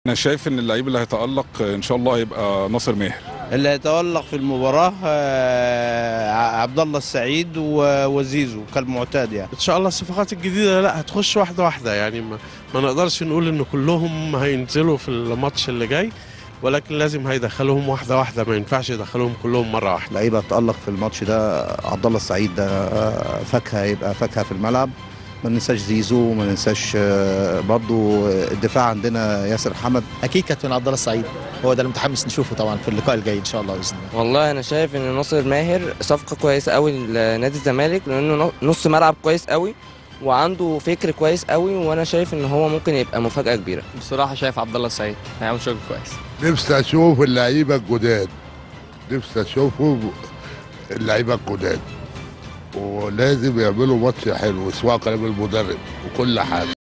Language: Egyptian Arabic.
انا شايف ان اللعيب اللي هيتالق ان شاء الله هيبقى ناصر ماهر اللي هيتألق في المباراة آه، عبد الله السعيد و- وزيزو كالمعتاد يعني ان شاء الله الصفقات الجديده لا هتخش واحده واحده يعني ما, ما نقدرش نقول ان كلهم هينزلوا في الماتش اللي جاي ولكن لازم هيدخلوهم واحده واحده ما ينفعش يدخلوهم كلهم مره واحده لعيبه تألق في الماتش ده عبد الله السعيد ده فاكهه يبقى فاكهه في الملعب ما ننساش زيزو وما ننساش آه، برضو الدفاع عندنا ياسر حمد اكيد كابتن عبد الله السعيد هو ده اللي متحمس نشوفه طبعا في اللقاء الجاي ان شاء الله باذن الله والله انا شايف ان ناصر ماهر صفقه كويسه قوي لنادي الزمالك لانه نص ملعب كويس قوي وعنده فكر كويس قوي وانا شايف ان هو ممكن يبقى مفاجاه كبيره بصراحه شايف عبد الله السعيد هيعمل شغل كويس نفسي اشوف اللعيبه الجداد نفسي اشوفهم اللعيبه الجداد ولازم يعملوا ماتش حلو سواء كلام المدرب وكل حاجه